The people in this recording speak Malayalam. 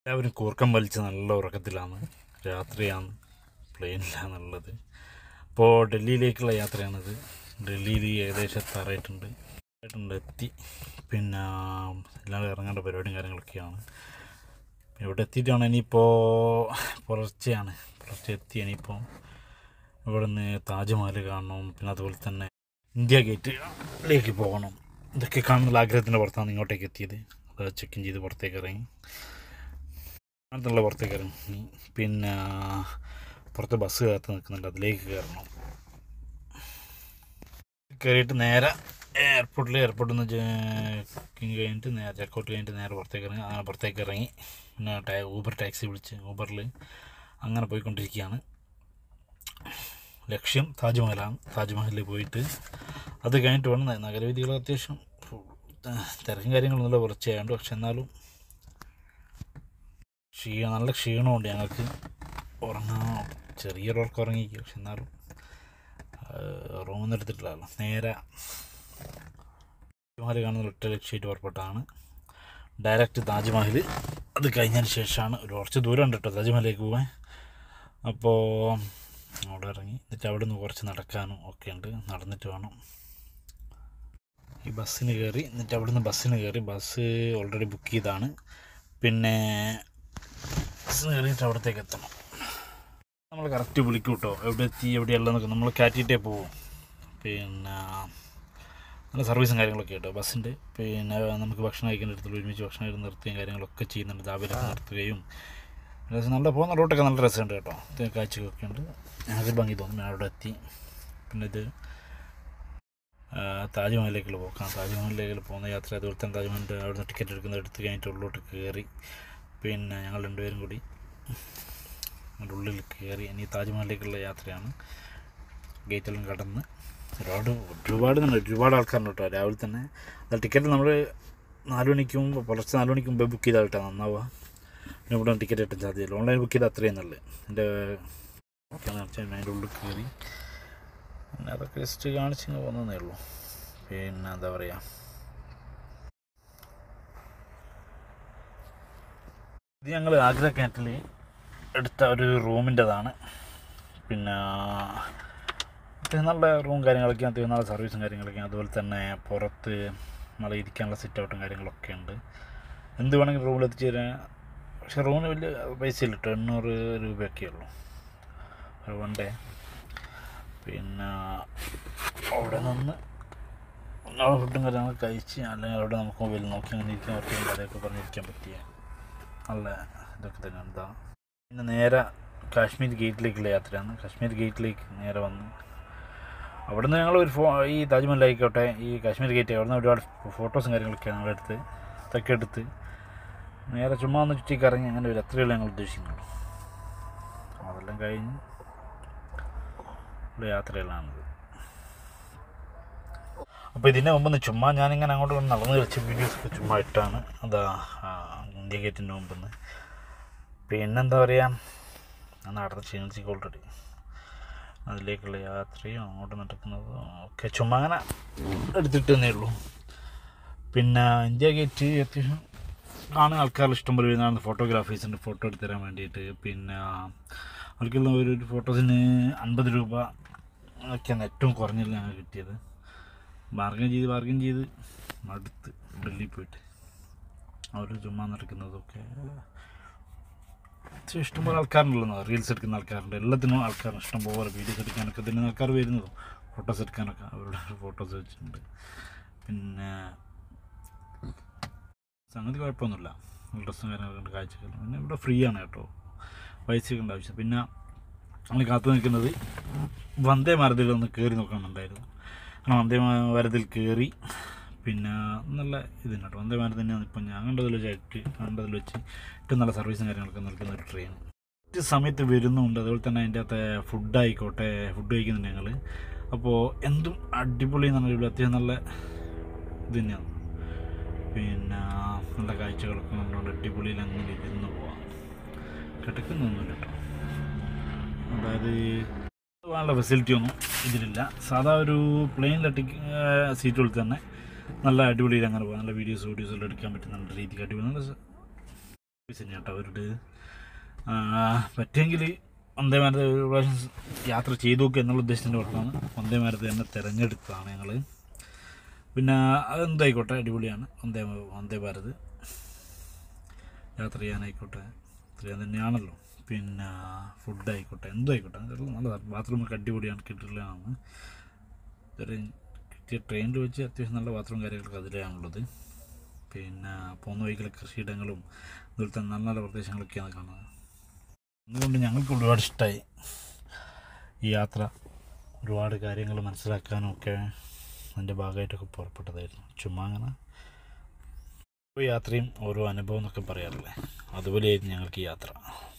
എല്ലാവരും കൂർക്കം വലിച്ച് നല്ല ഉറക്കത്തിലാണ് രാത്രിയാണ് പ്ലെയിനിലാണുള്ളത് അപ്പോൾ ഡൽഹിയിലേക്കുള്ള യാത്രയാണിത് ഡൽഹിയിൽ ഏകദേശം എത്താറായിട്ടുണ്ട് എത്താറായിട്ടുണ്ട് എത്തി പിന്നെ എല്ലാവരും ഇറങ്ങേണ്ട പരിപാടിയും കാര്യങ്ങളൊക്കെയാണ് ഇവിടെ എത്തിയിട്ടാണ് ഇനിയിപ്പോൾ പുലർച്ചെയാണ് പുലർച്ചെ എത്തി ഇനിയിപ്പോൾ ഇവിടെ നിന്ന് താജ്മഹൽ കാണണം പിന്നെ അതുപോലെ തന്നെ ഇന്ത്യ ഗേറ്റിലേക്ക് പോകണം ഇതൊക്കെ കാണുന്നുള്ള ആഗ്രഹത്തിൻ്റെ പുറത്താണ് ഇങ്ങോട്ടേക്ക് എത്തിയത് അത് ചെക്ക് ഇൻ ചെയ്ത് പുറത്തേക്ക് ഇറങ്ങി അടുത്തുള്ള പുറത്തേക്ക് ഇറങ്ങി പിന്നെ പുറത്ത് ബസ് കാത്ത് നിൽക്കുന്നുണ്ട് അതിലേക്ക് കയറണം കയറിയിട്ട് നേരെ എയർപോർട്ടിൽ എയർപോർട്ടിൽ നിന്ന് ചെക്കിങ് കഴിഞ്ഞിട്ട് നേരെ ചെക്കൗട്ട് കഴിഞ്ഞിട്ട് നേരെ പുറത്തേക്ക് ഇറങ്ങി അങ്ങനെ പുറത്തേക്ക് ഇറങ്ങി പിന്നെ ടാ ഊബർ ടാക്സി വിളിച്ച് ഊബറിൽ അങ്ങനെ പോയിക്കൊണ്ടിരിക്കുകയാണ് ലക്ഷ്യം താജ്മഹലാണ് താജ്മഹലിൽ പോയിട്ട് അത് കഴിഞ്ഞിട്ട് വേണം ന- നഗരവീഥികൾ അത്യാവശ്യം തിരക്കും കാര്യങ്ങളൊന്നുമില്ല കുറച്ചായതുകൊണ്ട് പക്ഷെ എന്നാലും ക്ഷീണം നല്ല ക്ഷീണമുണ്ട് ഞങ്ങൾക്ക് ഉറങ്ങാൻ ചെറിയൊരു ഉറക്കം ഉറങ്ങിക്കുക പക്ഷെ എന്നാലും റൂമൊന്നും എടുത്തിട്ടില്ലല്ലോ നേരെ താജ്മഹൽ കാണുന്ന ഒറ്റ ലക്ഷ്യമായിട്ട് പുറപ്പെട്ടാണ് ഡയറക്റ്റ് താജ്മഹൽ അത് കഴിഞ്ഞതിന് ശേഷമാണ് ഒരു കുറച്ച് ദൂരം ഉണ്ട് കേട്ടോ താജ്മഹലിലേക്ക് പോകാൻ അപ്പോൾ അവിടെ ഇറങ്ങി എന്നിട്ട് അവിടെ നിന്ന് കുറച്ച് നടക്കാനും ഒക്കെ ഉണ്ട് നടന്നിട്ട് വേണം ഈ ബസ്സിന് കയറി എന്നിട്ട് അവിടെ നിന്ന് ബസ്സിന് കയറി ബസ് ഓൾറെഡി ബുക്ക് ചെയ്താണ് പിന്നെ ബസ്സിന് കയറിയിട്ട് അവിടത്തേക്ക് എത്തണം നമ്മൾ കറക്റ്റ് വിളിക്കും കേട്ടോ എവിടെ എത്തി എവിടെയുള്ളതെന്നൊക്കെ നമ്മൾ കാറ്റിയിട്ടേ പോവും പിന്നെ നല്ല സർവീസും കാര്യങ്ങളൊക്കെ കേട്ടോ ബസ്സിൻ്റെ പിന്നെ നമുക്ക് ഭക്ഷണം കഴിക്കേണ്ട അടുത്തുള്ള ഒരുമിച്ച് ഭക്ഷണം കഴിക്കുന്ന നിർത്തുകയും കാര്യങ്ങളൊക്കെ ചെയ്യുന്നുണ്ട് രാവിലെ നിർത്തുകയും രസം നല്ല പോകുന്ന റൂട്ടൊക്കെ നല്ല രസമുണ്ട് കേട്ടോ ഇത് കാഴ്ചകളൊക്കെ ഉണ്ട് ഞങ്ങൾക്ക് ഭംഗി തോന്നി ഞാൻ അവിടെ എത്തി പിന്നെ ഇത് ആ, താജ്മഹലിലേക്കുള്ള പോക്കാണ് താജ്മഹലിലേക്ക് പോകുന്ന യാത്ര അതുപോലെ തന്നെ താജ്മഹലിൻ്റെ അവിടെ നിന്ന് ടിക്കറ്റ് എടുക്കുന്നത് എടുത്ത് കഴിഞ്ഞിട്ട് ഉള്ളിലോട്ട് കയറി പിന്നെ ഞങ്ങൾ രണ്ടുപേരും കൂടി അതിൻ്റെ ഉള്ളിൽ കയറി ഇനി താജ്മഹലിലേക്കുള്ള യാത്രയാണ് ഗേറ്റെല്ലാം കടന്ന് ഒരുപാട് ഒരുപാട് തന്നെ ഒരുപാട് ആൾക്കാരുണ്ട് കേട്ടോ രാവിലെ തന്നെ അത് ടിക്കറ്റ് നമ്മൾ നാല് മണിക്ക് മുമ്പ് പുലർച്ചെ നാല് മണിക്ക് മുമ്പേ ബുക്ക് ചെയ്താൽ കേട്ടോ നന്നാവുക പിന്നെ ഇവിടെ ടിക്കറ്റ് കിട്ടാൻ സാധ്യതയില്ല ഓൺലൈൻ ബുക്ക് ചെയ്താൽ അത്രയും നല്ലത് എൻ്റെ അതിൻ്റെ ഉള്ളിൽ കയറി പിന്നെ അതൊക്കെ ജസ്റ്റ് കാണിച്ചിങ്ങ് പോകുന്നതേ ഉള്ളൂ പിന്നെ എന്താ പറയുക ഇത് ഞങ്ങൾ ആഗ്ര ക്യാറ്റിൽ എടുത്ത ഒരു റൂമിൻ്റെതാണ് പിന്നെ അത്യാവശ്യം നല്ല റൂം കാര്യങ്ങളൊക്കെ അത്യാവശ്യം നല്ല സർവീസും കാര്യങ്ങളൊക്കെ അതുപോലെ തന്നെ പുറത്ത് നല്ല ഇരിക്കാനുള്ള സിറ്റ് ഔട്ടും കാര്യങ്ങളൊക്കെ ഉണ്ട് എന്ത് വേണമെങ്കിലും റൂമിൽ എത്തിച്ചേരാൻ പക്ഷെ റൂമിന് വലിയ പൈസ ഇല്ല കേട്ടോ എണ്ണൂറ് രൂപയൊക്കെ ഉള്ളൂ ഒരു വൺ ഡേ പിന്നെ അവിടെ നിന്ന് അവിടെ ഫുഡും കാര്യങ്ങളൊക്കെ കഴിച്ച് അല്ലെങ്കിൽ അവിടെ നമുക്ക് മൊബൈൽ നോക്കി അങ്ങനെ ഇരിക്കാൻ പറ്റിയ കഥയൊക്കെ പറഞ്ഞിരിക്കാൻ പറ്റിയ നല്ല ഇതൊക്കെ തന്നെ എന്താ പിന്നെ നേരെ കാശ്മീർ ഗേറ്റിലേക്കുള്ള യാത്രയാണ് കാശ്മീർ ഗേറ്റിലേക്ക് നേരെ വന്ന് അവിടെ നിന്ന് ഞങ്ങൾ ഒരു ഫോ ഈ താജ്മഹലായിക്കോട്ടെ ഈ കാശ്മീർ ഗേറ്റ് അവിടെ നിന്ന് ഒരുപാട് ഫോട്ടോസും കാര്യങ്ങളൊക്കെയാണ് ഞങ്ങളെടുത്ത് അതൊക്കെ എടുത്ത് നേരെ ചുമ്മാ ഒന്ന് ചുറ്റി കറങ്ങി അങ്ങനെ ഒരു അത്രയുള്ള ഞങ്ങൾ ഉദ്ദേശിക്കുന്നുള്ളൂ അതെല്ലാം കഴിഞ്ഞ് ഉള്ള യാത്രയിലാണിത് അപ്പോൾ ഇതിൻ്റെ മുമ്പ് ചുമ്മാ ഞാനിങ്ങനെ അങ്ങോട്ട് വന്ന് നടന്ന് കളിച്ച വീഡിയോസൊക്കെ ചുമ്മാ ഇട്ടാണ് അതാ ആ, ഇന്ത്യ ഗേറ്റിൻ്റെ മുമ്പിൽ നിന്ന് പിന്നെന്താ പറയുക ഞാൻ നടന്ന് ക്ഷീണിച്ചിക്ക് ഓൾറെഡി അതിലേക്കുള്ള യാത്രയും അങ്ങോട്ട് നടക്കുന്നതും ഒക്കെ ചുമ്മാ അങ്ങനെ എടുത്തിട്ടേ ഉള്ളൂ പിന്നെ ഇന്ത്യ ഗേറ്റ് അത്യാവശ്യം കാണുന്ന ആൾക്കാർ ഇഷ്ടംപോലെ വരുന്നതാണ് ഫോട്ടോഗ്രാഫീസ് ഉണ്ട് ഫോട്ടോ എടുത്ത് തരാൻ വേണ്ടിയിട്ട് പിന്നെ അവർക്കുള്ള ഒരു ഒരു ഫോട്ടോസിന് അൻപത് രൂപ ഒക്കെയാണ് ഏറ്റവും കുറഞ്ഞത് ഞങ്ങൾക്ക് കിട്ടിയത് ബാർഗൻ ചെയ്ത് ബാർഗൻ ചെയ്ത് മടുത്ത് ഡൽഹി പോയിട്ട് അവർ ചുമ്മാ നടക്കുന്നതൊക്കെ പക്ഷേ ഇഷ്ടംപോലെ ആൾക്കാരുണ്ടല്ലോ റീൽസ് എടുക്കുന്ന ആൾക്കാരുണ്ട് എല്ലാത്തിനും ആൾക്കാരുണ്ട് ഇഷ്ടംപോലെ വീഡിയോസ് എടുക്കാനൊക്കെ തന്നെ ആൾക്കാർ വരുന്നതും ഫോട്ടോസ് എടുക്കാനൊക്കെ അവരുടെ ഫോട്ടോസ് വെച്ചിട്ടുണ്ട് പിന്നെ സംഗതി കുഴപ്പമൊന്നുമില്ല ഡ്രസ്സും കാര്യങ്ങളൊക്കെ ഉണ്ട് കാഴ്ചകൾ പിന്നെ ഇവിടെ ഫ്രീ ആണ് കേട്ടോ പൈസ ഉണ്ട് ആവശ്യം പിന്നെ നമ്മൾ കാത്തു നിൽക്കുന്നത് വന്ദേ ഭാരതിൽ ഒന്ന് കയറി നോക്കണമെന്നുണ്ടായിരുന്നു കാരണം വന്ദേ ഭാരതിൽ കയറി പിന്നെ നല്ല ഇതുണ്ട് കേട്ടോ വന്ദേ ഭാരത് തന്നെയാണ് ഇപ്പം ഞാൻ കണ്ടതിൽ വെച്ച് ഏറ്റവും കണ്ടതിൽ വെച്ച് ഏറ്റവും നല്ല സർവീസും കാര്യങ്ങളൊക്കെ നൽകുന്ന ഒരു ട്രെയിൻ കറക്റ്റ് സമയത്ത് വരുന്നുണ്ട് അതുപോലെ തന്നെ അതിൻ്റെ അകത്തെ ഫുഡ് ആയിക്കോട്ടെ ഫുഡ് കഴിക്കുന്നുണ്ട് ഞങ്ങൾ അപ്പോൾ എന്തും അടിപൊളി എന്ന് പറഞ്ഞാൽ ഇവിടെ അത്യാവശ്യം നല്ല ഇത് തന്നെയാണ് പിന്നെ നല്ല കാഴ്ചകളൊക്കെ കണ്ടുകൊണ്ട് അടിപൊളിയിൽ അങ്ങനെ ഇരുന്ന് പോവാം കിടക്കുന്നൊന്നുമില്ല കേട്ടോ അതായത് പോകാനുള്ള ഫെസിലിറ്റി ഒന്നും ഇതിലില്ല സാധാ ഒരു പ്ലെയിനിലെ ടിക്ക സീറ്റുകളിൽ തന്നെ നല്ല അടിപൊളിയിൽ അങ്ങനെ പോകാം നല്ല വീഡിയോസ് വീഡിയോസ് എല്ലാം എടുക്കാൻ പറ്റുന്ന നല്ല രീതിക്ക് അടിപൊളി നല്ല ചേട്ടാ അവരുടെ പറ്റുമെങ്കിൽ വന്ദേ ഭാരത് ഒരു പ്രാവശ്യം യാത്ര ചെയ്തു നോക്കുക എന്നുള്ള ഉദ്ദേശത്തിൻ്റെ പുറത്താണ് വന്ദേ ഭാരത് തന്നെ തിരഞ്ഞെടുത്തതാണ് ഞങ്ങൾ പിന്നെ അതെന്തായിക്കോട്ടെ അടിപൊളിയാണ് വന്ദേ വന്ദേ ഭാരത് യാത്ര ചെയ്യാനായിക്കോട്ടെ ഇത്രയും തന്നെയാണല്ലോ പിന്നെ ഫുഡ് ആയിക്കോട്ടെ എന്തും ആയിക്കോട്ടെ അതെല്ലാം നല്ലതാണ് ബാത്റൂമൊക്കെ അടിപൊളിയാണ് കിട്ടില്ലാണ് ഇതുവരെ കിട്ടിയ ട്രെയിനിൽ വെച്ച് അത്യാവശ്യം നല്ല ബാത്റൂം കാര്യങ്ങളൊക്കെ അതിലാണുള്ളത് പിന്നെ പോകുന്ന വഴിക്കുള്ള കൃഷിയിടങ്ങളും അതുപോലത്തെ നല്ല നല്ല പ്രദേശങ്ങളൊക്കെയാണ് കാണുന്നത് അതുകൊണ്ട് ഞങ്ങൾക്ക് ഒരുപാട് ഇഷ്ടമായി ഈ യാത്ര ഒരുപാട് കാര്യങ്ങൾ മനസ്സിലാക്കാനും ഒക്കെ അതിൻ്റെ ഭാഗമായിട്ടൊക്കെ പുറപ്പെട്ടതായിരുന്നു ചുമ്മാ അങ്ങനെ ഓരോ യാത്രയും ഓരോ അനുഭവം എന്നൊക്കെ പറയാറില്ലേ അതുപോലെയായിരുന്നു ഞങ്ങൾക്ക് ഈ യാത്ര